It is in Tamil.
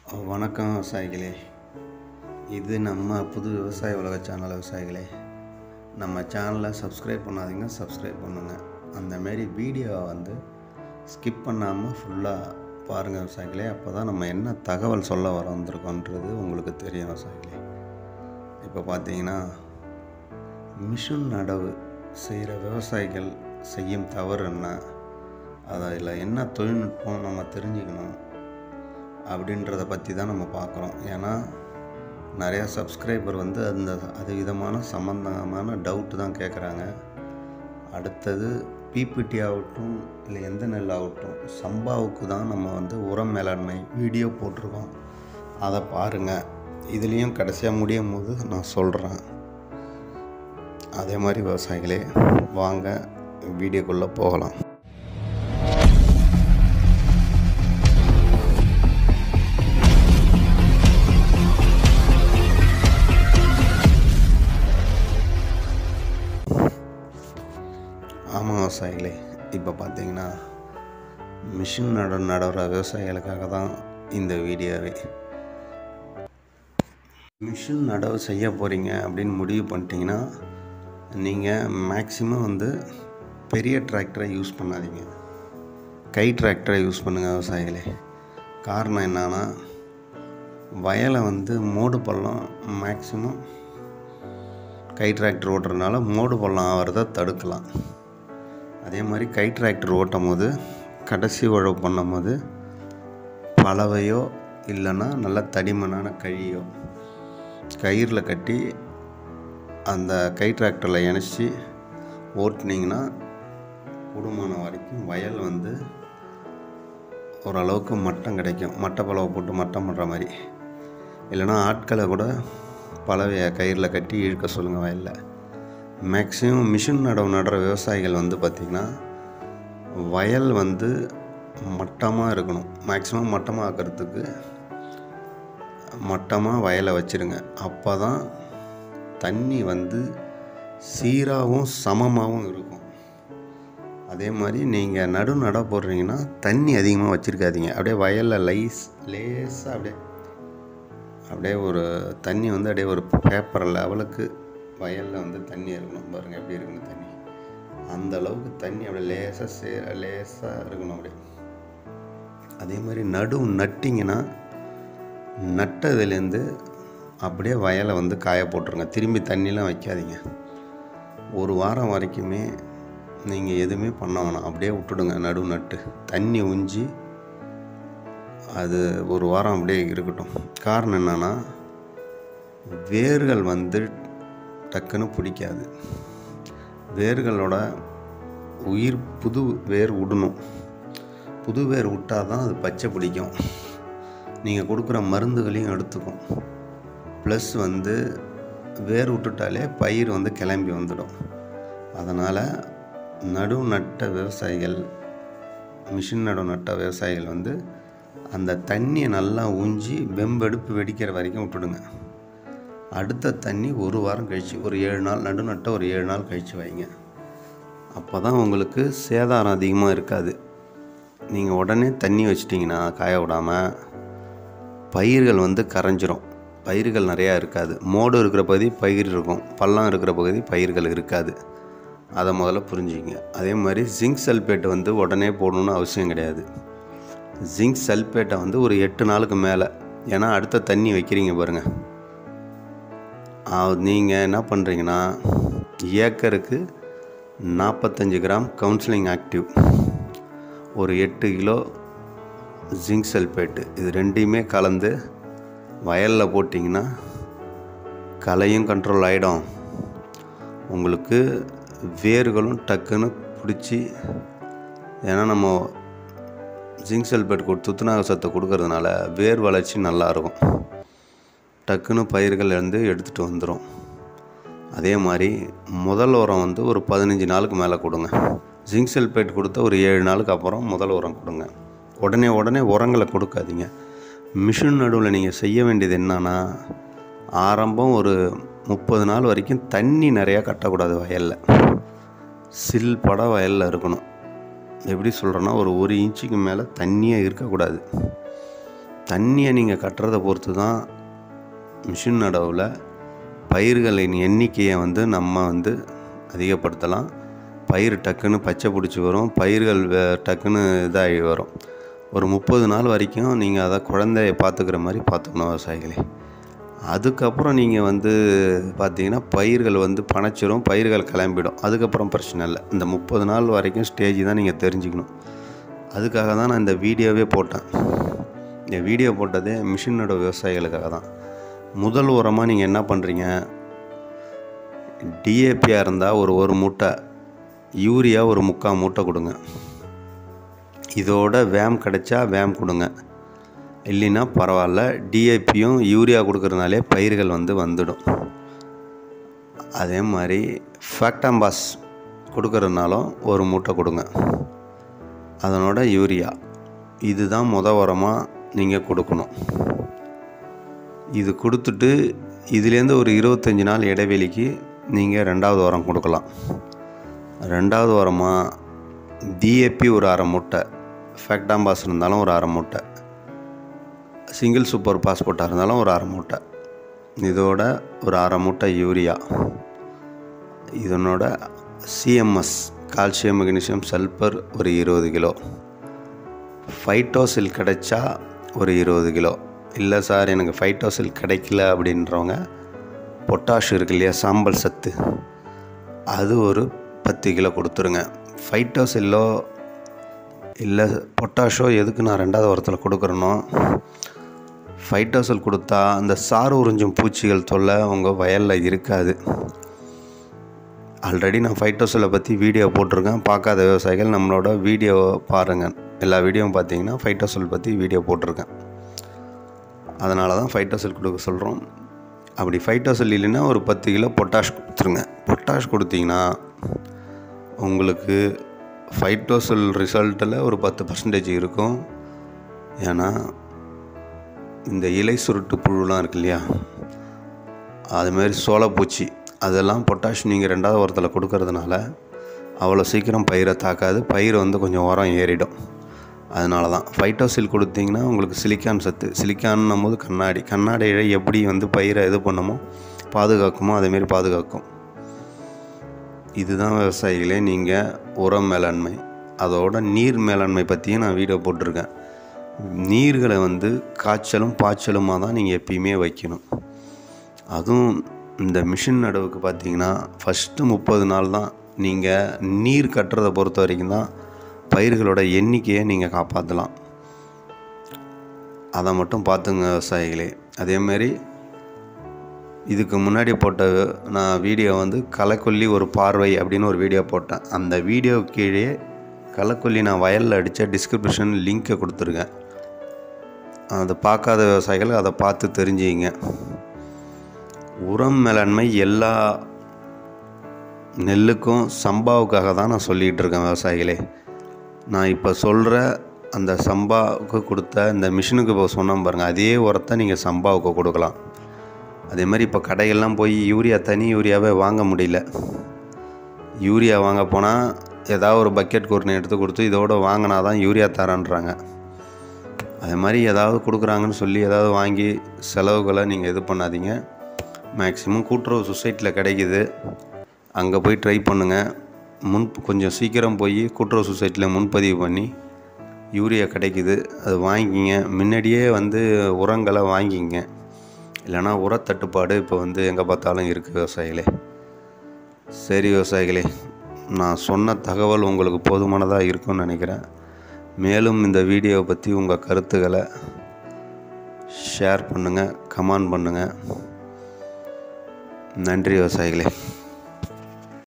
வணக்கம் விவசாயிகளே இது நம்ம புது விவசாய உலக சேனல் விவசாயிகளே நம்ம சேனலை சப்ஸ்கிரைப் பண்ணாதீங்க சப்ஸ்கிரைப் பண்ணுங்கள் அந்தமாரி வீடியோவை வந்து ஸ்கிப் பண்ணாமல் ஃபுல்லாக பாருங்கள் விவசாயிகளே அப்போ தான் நம்ம என்ன தகவல் சொல்ல வர வந்திருக்கோன்றது உங்களுக்கு தெரியும் விவசாயிகளே இப்போ பார்த்தீங்கன்னா மிஷின் நடவு செய்கிற விவசாயிகள் செய்யும் தவறு என்ன அதில் என்ன தொழில்நுட்பம் நம்ம தெரிஞ்சுக்கணும் அப்படின்றத பற்றி தான் நம்ம பார்க்குறோம் ஏன்னா நிறையா சப்ஸ்கிரைபர் வந்து அந்த அது விதமான சம்மந்தமான டவுட்டு தான் கேட்குறாங்க அடுத்தது பிபிடி ஆகட்டும் இல்லை எந்த நெல் ஆகட்டும் சம்பாவுக்கு தான் நம்ம வந்து உரம் மேலாண்மை வீடியோ போட்டிருக்கோம் அதை பாருங்கள் இதுலேயும் கடைசியாக முடியும் போது நான் சொல்கிறேன் அதே மாதிரி விவசாயிகளே வாங்க வீடியோக்குள்ளே போகலாம் ஆமாம் விவசாயிகளே இப்போ பார்த்தீங்கன்னா மிஷின் நட நடுற விவசாயிகளுக்காக தான் இந்த வீடியோவே மிஷின் நடவு செய்ய போகிறீங்க அப்படின்னு முடிவு பண்ணிட்டீங்கன்னா நீங்கள் மேக்ஸிமம் வந்து பெரிய டிராக்டரை யூஸ் பண்ணாதீங்க கை டிராக்டரை யூஸ் பண்ணுங்கள் விவசாயிகளே காரணம் என்னன்னா வயலை வந்து மோடு பள்ளம் மேக்ஸிமம் கை டிராக்டர் ஓட்டுறதுனால மோடு பள்ளம் ஆகிறத தடுக்கலாம் அதே மாதிரி கை டிராக்டர் ஓட்டும் போது கடைசி உழவு பண்ணும் போது பலவையோ இல்லைன்னா நல்ல தடிமனான கழியோ கயிறில் கட்டி அந்த கை டிராக்டரில் இணைச்சி ஓட்டுனீங்கன்னா கூடுமானம் வரைக்கும் வயல் வந்து ஓரளவுக்கு மட்டம் கிடைக்கும் மட்டை பலவை போட்டு மட்டம் பண்ணுற மாதிரி இல்லைன்னா ஆட்களை கூட பலவையை கயிறில் கட்டி இழுக்க சொல்லுங்கள் வயலில் மேக்ஸிமம் மிஷின் நடவு நடுற விவசாயிகள் வந்து பார்த்திங்கன்னா வயல் வந்து மட்டமாக இருக்கணும் மேக்ஸிமம் மட்டமாக ஆக்கிறதுக்கு மட்டமாக வயலை வச்சுருங்க அப்போ தான் தண்ணி வந்து சீராகவும் சமமாகவும் இருக்கும் அதே மாதிரி நீங்கள் நடு நட போடுறீங்கன்னா தண்ணி அதிகமாக வச்சுருக்காதீங்க அப்படியே வயலில் லைஸ் லேஸாக அப்படியே அப்படியே ஒரு தண்ணி வந்து அப்படியே ஒரு பேப்பர் லெவலுக்கு வயலில் வந்து தண்ணி இருக்கணும் பாருங்கள் எப்படி இருக்கணும் தண்ணி அந்த அளவுக்கு தண்ணி அப்படியே லேசாக சே லேசாக இருக்கணும் அப்படியே அதே மாதிரி நடு நட்டிங்கன்னா நட்டதுலேருந்து அப்படியே வயலை வந்து காய போட்டுருங்க திரும்பி தண்ணிலாம் வைக்காதீங்க ஒரு வாரம் வரைக்குமே நீங்கள் எதுவுமே பண்ண வேணாம் அப்படியே விட்டுடுங்க நடு நட்டு தண்ணி உஞ்சி அது ஒரு வாரம் அப்படியே இருக்கட்டும் காரணம் என்னென்னா வேர்கள் வந்து டக்குன்னு பிடிக்காது வேர்களோட உயிர் புது வேர் விடணும் புது வேர் விட்டால் தான் அது பச்சை பிடிக்கும் நீங்கள் கொடுக்குற மருந்துகளையும் எடுத்துக்கும் ப்ளஸ் வந்து வேர் விட்டுட்டாலே பயிர் வந்து கிளம்பி வந்துடும் அதனால் நடு நட்ட விவசாயிகள் மிஷின் நடு நட்ட விவசாயிகள் வந்து அந்த தண்ணியை நல்லா ஊஞ்சி வெம்பெடுப்பு வெடிக்கிற வரைக்கும் விட்டுடுங்க அடுத்த தண்ணி ஒரு வாரம் கழித்து ஒரு ஏழு நாள் நடு நட்ட ஒரு ஏழு நாள் கழித்து வைங்க அப்போ தான் உங்களுக்கு சேதாரம் அதிகமாக இருக்காது நீங்கள் உடனே தண்ணி வச்சிட்டிங்கன்னா காய விடாமல் பயிர்கள் வந்து கரைஞ்சிரும் பயிர்கள் நிறையா இருக்காது மோடு இருக்கிற பகுதி பயிர் இருக்கும் பள்ளம் இருக்கிற பகுதி பயிர்கள் இருக்காது அதை முதல்ல புரிஞ்சுங்க அதே மாதிரி ஜிங்க் சல்பேட் வந்து உடனே போடணுன்னு அவசியம் கிடையாது ஜிங்க் சல்பேட்டை வந்து ஒரு எட்டு நாளுக்கு மேலே ஏன்னா அடுத்த தண்ணி வைக்கிறீங்க பாருங்கள் நீங்கள் என்ன பண்ணுறீங்கன்னா ஏக்கருக்கு நாற்பத்தஞ்சு கிராம் கவுன்சிலிங் ஆக்டிவ் ஒரு எட்டு கிலோ ஜிங்க் சல்பேட்டு இது ரெண்டையுமே கலந்து வயலில் போட்டிங்கன்னா களையும் கண்ட்ரோல் ஆகிடும் உங்களுக்கு வேர்களும் டக்குன்னு பிடிச்சி ஏன்னா நம்ம ஜிங்க் சல்பேட் கொடுத்து துத்துநாக சத்தை கொடுக்கறதுனால வேர் வளர்ச்சி நல்லாயிருக்கும் டக்குன்னு பயிர்கள் இருந்து எடுத்துகிட்டு வந்துடும் அதே மாதிரி முதல் உரம் வந்து ஒரு பதினஞ்சு நாளுக்கு மேலே கொடுங்க ஜிங்க் சல்பேட் கொடுத்த ஒரு ஏழு நாளுக்கு அப்புறம் முதல் உரம் கொடுங்க உடனே உடனே உரங்களை கொடுக்காதீங்க மிஷின் நடுவில் நீங்கள் செய்ய வேண்டியது என்னன்னா ஆரம்பம் ஒரு முப்பது நாள் வரைக்கும் தண்ணி நிறையா கட்டக்கூடாது வயலில் சில் பட வயலில் இருக்கணும் எப்படி சொல்கிறேன்னா ஒரு ஒரு இன்ச்சுக்கு மேலே தண்ணியே இருக்கக்கூடாது தண்ணியை நீங்கள் கட்டுறதை பொறுத்து தான் மிஷின் நடவில் பயிர்களின் எண்ணிக்கையை வந்து நம்ம வந்து அதிகப்படுத்தலாம் பயிர் டக்குன்னு பச்சை பிடிச்சி வரும் பயிர்கள் வே- டக்குன்னு இதாகி வரும் ஒரு முப்பது நாள் வரைக்கும் நீங்கள் அதை குழந்தைய பார்த்துக்கிற மாதிரி பார்த்துக்கணும் விவசாயிகளே அதுக்கப்புறம் நீங்கள் வந்து பார்த்தீங்கன்னா பயிர்கள் வந்து பனைச்சிரும் பயிர்கள் கிளம்பிடும் அதுக்கப்புறம் பிரச்சனை இல்லை இந்த முப்பது நாள் வரைக்கும் ஸ்டேஜ் தான் நீங்கள் தெரிஞ்சுக்கணும் அதுக்காக தான் நான் இந்த வீடியோவே போட்டேன் இந்த வீடியோ போட்டதே மிஷினோட விவசாயிகளுக்காக தான் முதல் உரமாக நீங்கள் என்ன பண்ணுறீங்க டிஏபியாக இருந்தால் ஒரு ஒரு மூட்டை யூரியா ஒரு முக்கால் மூட்டை கொடுங்க இதோட வேம் கிடைச்சா வேம் கொடுங்க இல்லைன்னா பரவாயில்ல டிஏபியும் யூரியா கொடுக்கறதுனாலே பயிர்கள் வந்து வந்துடும் அதே மாதிரி ஃபேக்டாம்பாஸ் கொடுக்கறதுனாலும் ஒரு மூட்டை கொடுங்க அதனோட யூரியா இதுதான் முத உரமாக நீங்கள் கொடுக்கணும் இது கொடுத்துட்டு இதுலேருந்து ஒரு இருபத்தஞ்சி நாள் இடைவெளிக்கு நீங்கள் ரெண்டாவது உரம் கொடுக்கலாம் ரெண்டாவது உரமாக டிஏபி ஒரு அரை மூட்டை ஃபேக்டாம்பாஸ் இருந்தாலும் ஒரு அரை மூட்டை சிங்கிள் சூப்பர் பாஸ்போர்ட்டாக இருந்தாலும் ஒரு அரை மூட்டை இதோட ஒரு அரை மூட்டை யூரியா இதனோட சிஎம்எஸ் கால்சியம் மெக்னீசியம் சல்பர் ஒரு இருபது கிலோ ஃபைட்டோசில் கிடைச்சா ஒரு இருபது கிலோ இல்லை சார் எனக்கு ஃபைட்டோசில் கிடைக்கல அப்படின்றவங்க பொட்டாஷ் இருக்கு இல்லையா சாம்பல் சத்து அது ஒரு பத்து கிலோ கொடுத்துருங்க ஃபைட்டோசில்லோ இல்லை பொட்டாஷோ எதுக்கு நான் ரெண்டாவது வாரத்தில் கொடுக்குறேனோ ஃபைட்டோசல் கொடுத்தா அந்த சாறு உறிஞ்சும் பூச்சிகள் தொல்லை உங்கள் வயலில் இருக்காது ஆல்ரெடி நான் ஃபைட்டோசலை பற்றி வீடியோ போட்டிருக்கேன் பார்க்காத விவசாயிகள் நம்மளோட வீடியோ பாருங்கள் எல்லா வீடியோவும் பார்த்தீங்கன்னா ஃபைட்டோசல் பற்றி வீடியோ போட்டிருக்கேன் அதனால தான் ஃபைட்டோசல் கொடுக்க சொல்கிறோம் அப்படி ஃபைட்டோசல் இல்லைன்னா ஒரு பத்து கிலோ பொட்டாஷ் கொடுத்துருங்க பொட்டாஷ் கொடுத்தீங்கன்னா உங்களுக்கு ஃபைட்டோசல் ரிசல்ட்டில் ஒரு பத்து பர்சன்டேஜ் இருக்கும் ஏன்னா இந்த இலை சுருட்டு புழுலாம் இருக்கு இல்லையா அதுமாரி சோளப்பூச்சி அதெல்லாம் பொட்டாஷ் நீங்கள் ரெண்டாவது உரத்தில் கொடுக்கறதுனால அவ்வளோ சீக்கிரம் பயிரை தாக்காது பயிர் வந்து கொஞ்சம் உரம் ஏறிடும் அதனால தான் ஃபைட்டோசில் கொடுத்தீங்கன்னா உங்களுக்கு சிலிக்கான் சத்து சிலிக்கான்னும் போது கண்ணாடி கண்ணாடியை எப்படி வந்து பயிரை இது பண்ணுமோ பாதுகாக்குமோ அதேமாரி பாதுகாக்கும் இதுதான் விவசாயிகளே நீங்கள் உரம் மேலாண்மை அதோட நீர் மேலாண்மை பற்றியும் நான் வீடியோ போட்டிருக்கேன் நீர்களை வந்து காய்ச்சலும் பாய்ச்சலுமாக தான் நீங்கள் எப்பயுமே வைக்கணும் அதுவும் இந்த மிஷின் நடவுக்கு பார்த்தீங்கன்னா ஃபஸ்ட்டு முப்பது நாள் தான் நீங்கள் நீர் கட்டுறதை பொறுத்த வரைக்கும் தான் பயிர்களோட எண்ணிக்கையை நீங்கள் காப்பாற்றலாம் அதை மட்டும் பார்த்துங்க விவசாயிகளே அதேமாரி இதுக்கு முன்னாடி போட்ட நான் வீடியோ வந்து களைக்கொல்லி ஒரு பார்வை அப்படின்னு ஒரு வீடியோ போட்டேன் அந்த வீடியோ கீழே களைக்கொல்லி நான் வயலில் அடித்த டிஸ்கிரிப்ஷன் லிங்க்கை கொடுத்துருக்கேன் அதை பார்க்காத விவசாயிகள் அதை பார்த்து தெரிஞ்சுங்க உரம் மேலாண்மை எல்லா நெல்லுக்கும் சம்பாவுக்காக தான் நான் சொல்லிகிட்டு இருக்கேன் விவசாயிகளே நான் இப்போ சொல்கிற அந்த சம்பாவுக்கு கொடுத்த இந்த மிஷினுக்கு இப்போ சொன்னோம் பாருங்கள் அதே உரத்தை நீங்கள் சம்பாவுக்கு கொடுக்கலாம் அதே மாதிரி இப்போ கடைகள்லாம் போய் யூரியா தனி யூரியாவே வாங்க முடியல யூரியா வாங்க போனால் ஏதாவது ஒரு பக்கெட் குருணை எடுத்து கொடுத்து இதோட வாங்கினா தான் யூரியா தரேன்றாங்க அதே மாதிரி ஏதாவது கொடுக்குறாங்கன்னு சொல்லி ஏதாவது வாங்கி செலவுகளை நீங்கள் இது பண்ணாதீங்க மேக்ஸிமம் கூட்டுறவு சொசைட்டியில் கிடைக்குது அங்கே போய் ட்ரை பண்ணுங்கள் முன் கொஞ்சம் சீக்கிரம் போய் கூட்டுறவு சொசைட்டியில் முன்பதிவு பண்ணி யூரியா கிடைக்குது அது வாங்கிக்கிங்க முன்னாடியே வந்து உரங்களை வாங்கிங்க இல்லைனா உரத்தட்டுப்பாடு இப்போ வந்து எங்கே பார்த்தாலும் இருக்குது விவசாயிகளே சரி விவசாயிகளே நான் சொன்ன தகவல் உங்களுக்கு போதுமானதாக இருக்கும்னு நினைக்கிறேன் மேலும் இந்த வீடியோவை பற்றி உங்கள் கருத்துக்களை ஷேர் பண்ணுங்கள் கமெண்ட் பண்ணுங்கள் நன்றி விவசாயிகளே